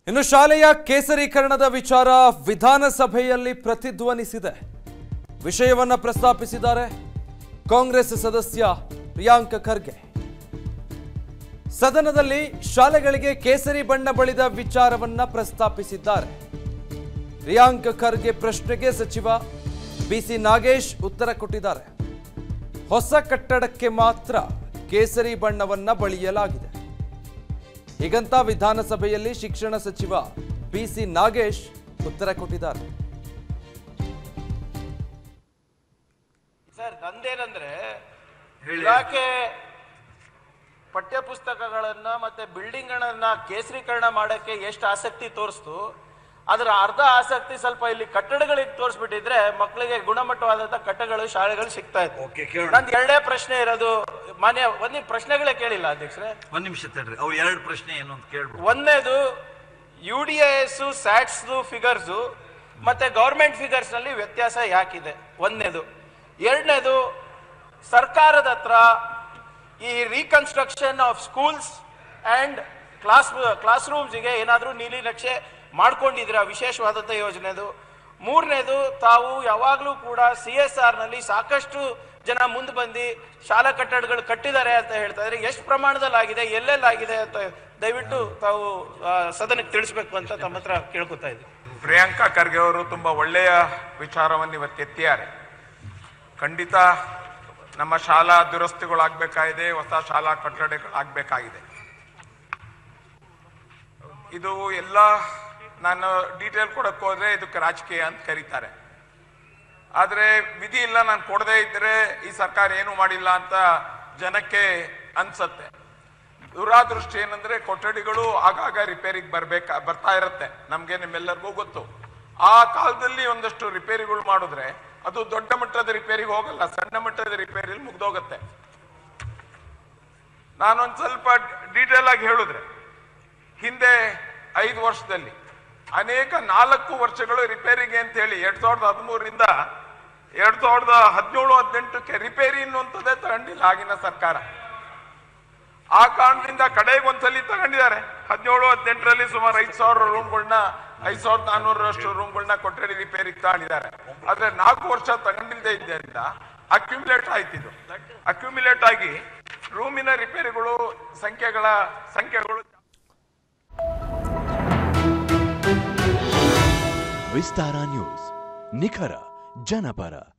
ಇನ್ನು ಶಾಲೆಯ ಕೇಸರೀಕರಣದ ವಿಚಾರ ವಿಧಾನಸಭೆಯಲ್ಲಿ ಪ್ರತಿಧ್ವನಿಸಿದೆ ವಿಷಯವನ್ನ ಪ್ರಸ್ತಾಪಿಸಿದ್ದಾರೆ ಕಾಂಗ್ರೆಸ್ ಸದಸ್ಯ ಪ್ರಿಯಾಂಕ ಖರ್ಗೆ ಸದನದಲ್ಲಿ ಶಾಲೆಗಳಿಗೆ ಕೇಸರಿ ಬಣ್ಣ ಬಳಿದ ವಿಚಾರವನ್ನ ಪ್ರಸ್ತಾಪಿಸಿದ್ದಾರೆ ಪ್ರಿಯಾಂಕ ಖರ್ಗೆ ಪ್ರಶ್ನೆಗೆ ಸಚಿವ ಬಿಸಿ ನಾಗೇಶ್ ಉತ್ತರ ಕೊಟ್ಟಿದ್ದಾರೆ ಹೊಸ ಕಟ್ಟಡಕ್ಕೆ ಮಾತ್ರ ಕೇಸರಿ ಬಣ್ಣವನ್ನ ಬಳಿಯಲಾಗಿದೆ ಹೀಗಂತ ವಿಧಾನಸಭೆಯಲ್ಲಿ ಶಿಕ್ಷಣ ಸಚಿವ ಬಿಸಿ ನಾಗೇಶ್ ಉತ್ತರ ಕೊಟ್ಟಿದ್ದಾರೆ ಸರ್ ನಂದೇನಂದ್ರೆ ಇಲಾಖೆ ಪಠ್ಯ ಪುಸ್ತಕಗಳನ್ನ ಮತ್ತೆ ಬಿಲ್ಡಿಂಗ್ ಗಳನ್ನ ಕೇಸರೀಕರಣ ಮಾಡಕ್ಕೆ ಎಷ್ಟು ಆಸಕ್ತಿ ತೋರಿಸ್ತು ಅದರ ಅರ್ಧ ಆಸಕ್ತಿ ಸ್ವಲ್ಪ ಇಲ್ಲಿ ಕಟ್ಟಡಗಳಿಗೆ ತೋರಿಸ್ಬಿಟ್ಟಿದ್ರೆ ಮಕ್ಕಳಿಗೆ ಗುಣಮಟ್ಟವಾದಂತ ಕಟ್ಟಡಗಳು ಶಾಲೆಗಳು ಸಿಗ್ತಾ Okay, ಇತ್ತು ಕೇಳೋಣ. ನಂದು ಎರಡೇ ಪ್ರಶ್ನೆ ಇರೋದು ಮಾನ್ಯ ಒಂದೇ ಪ್ರಶ್ನೆಗಳೇ ಕೇಳಿಲ್ಲ ಅಧ್ಯಕ್ಷರೇ ಒಂದ್ ನಿಮಿಷ ತಡ್ರಿ ಅವ್ರು ಎರಡು ಪ್ರಶ್ನೆ ಏನು ಅಂತ ಕೇಳ್ಬಿಡು ಒಂದನೇದು U D S stats figures ಮತ್ತೆ ಗೌರ್ಮೆಂಟ್ ಫಿಗರ್ಸ್ ನಲ್ಲಿ ವ್ಯತ್ಯಾಸ ಯಾಕಿದೆ ಒಂದನೇದು ಎರಡನೇದು ಸರ್ಕಾರದ ಹತ್ರ ಈ reconstruction of schools and class class ರೂಮ್ಸ್ಗೆ ಏನಾದರೂ ನೀಲಿ ನಕ್ಷೆ ಮಾಡ್ಕೊಂಡಿದ್ರ ವಿಶೇಷವಾದಂಥ ಯೋಜನೆದು ಮೂರನೇದು ತಾವು ಯಾವಾಗಲೂ ಕೂಡ ಸಿ ಎಸ್ ಆರ್ ನಲ್ಲಿ ಸಾಕಷ್ಟು ಜನ ಮುಂದೆ ಬಂದು ಶಾಲಾ ಕಟ್ಟಡಗಳು ಕಟ್ಟಿದ್ದಾರೆ ಅಂತ ಹೇಳ್ತಾ ಇದ್ರೆ ಎಷ್ಟು ಪ್ರಮಾಣದಲ್ಲಿ ಆಗಿದೆ ಎಲ್ಲೆಲ್ಲಾಗಿದೆ ಅಂತ ದಯವಿಟ್ಟು ತಾವು ಆ, ಸದನಕ್ಕೆ ತಿಳಿಸ್ಬೇಕು ಅಂತ ತಮ್ಮ ಹತ್ರ ಕೇಳ್ಕೊತಾ ಇದ್ದೀವಿ ಪ್ರಿಯಾಂಕಾ ಖರ್ಗೆ ಅವರು ತುಂಬ ಒಳ್ಳೆಯ ವಿಚಾರವನ್ನು ಇವತ್ತು ಎತ್ತಿದ್ದಾರೆ ಖಂಡಿತ ನಮ್ಮ ಶಾಲಾ ದುರಸ್ತಿಗಳಾಗಬೇಕಾಗಿದೆ ಹೊಸ ಶಾಲಾ ಕಟ್ಟಡಗಳಾಗಬೇಕಾಗಿದೆ ಇದು ಎಲ್ಲ ನಾನು ಡೀಟೇಲ್ ಕೊಡಕ್ಕೆ ಹೋದ್ರೆ ಇದಕ್ಕೆ ರಾಜಕೀಯ ಅಂತ ಕರೀತಾರೆ ಆದರೆ ವಿಧಿ ಇಲ್ಲ ನಾನು ಕೊಡದೇ ಇದ್ರೆ ಈ ಸರ್ಕಾರ ಏನು ಮಾಡಿಲ್ಲ ಅಂತ ಜನಕ್ಕೆ ಅನ್ಸತ್ತೆ ದುರಾದೃಷ್ಟಿ ಏನಂದ್ರೆ ಕೊಠಡಿಗಳು ಆಗಾಗ ರಿಪೇರಿಗೆ ಬರ್ಬೇಕ ಬರ್ತಾ ಇರತ್ತೆ ನಮ್ಗೆ ನಿಮ್ಮೆಲ್ಲರಿಗೂ ಗೊತ್ತು ಆ ಕಾಲದಲ್ಲಿ ಒಂದಷ್ಟು ರಿಪೇರಿಗಳು ಮಾಡಿದ್ರೆ ಅದು ದೊಡ್ಡ ಮಟ್ಟದ ರಿಪೇರಿಗೆ ಹೋಗಲ್ಲ ಸಣ್ಣ ಮಟ್ಟದ ರಿಪೇರಿಲಿ ಮುಗ್ದೋಗತ್ತೆ ನಾನೊಂದ್ ಸ್ವಲ್ಪ ಡೀಟೇಲ್ ಆಗಿ ಹೇಳಿದ್ರೆ ಹಿಂದೆ ಐದು ವರ್ಷದಲ್ಲಿ ಅನೇಕ ನಾಲ್ಕು ವರ್ಷಗಳು ರಿಪೇರಿಗೆ ಅಂತ ಹೇಳಿ ಎರಡ್ ಸಾವಿರದ ಹದಿಮೂರರಿಂದ ಎರಡ್ ಸಾವಿರದ ಹದಿನೇಳು ಹದಿನೆಂಟಕ್ಕೆ ರಿಪೇರಿ ಅನ್ನುವಂಥದ್ದೇ ತಗೊಂಡಿಲ್ಲ ಆಗಿನ ಸರ್ಕಾರ ಆ ಕಾರಣದಿಂದ ಕಡೆಗೆ ಒಂದ್ಸಲಿ ತಗೊಂಡಿದ್ದಾರೆ ಹದಿನೇಳು ಹದಿನೆಂಟರಲ್ಲಿ ಸುಮಾರು ಐದು ಸಾವಿರ ರೂಮ್ಗಳನ್ನ ಐದು ಸಾವಿರದ ನಾನ್ನೂರರಷ್ಟು ರೂಮ್ಗಳನ್ನ ಕೊಠಡಿ ರಿಪೇರಿಗೆ ತಗೊಂಡಿದ್ದಾರೆ ಆದ್ರೆ ನಾಲ್ಕು ವರ್ಷ ತಗೊಂಡಿಲ್ಲದೆ ಇದ್ದರಿಂದ ಅಕ್ಯುಮುಲೇಟ್ ಆಯ್ತಿದ್ದು ಅಕ್ಯುಮುಲೇಟ್ ಆಗಿ ರೂಮಿನ ರಿಪೇರಿಗಳು ಸಂಖ್ಯೆಗಳ ಸಂಖ್ಯೆಗಳು ವಿಸ್ತಾರ ನ್ಯೂಸ್ ನಿಖರ ಜನಪರ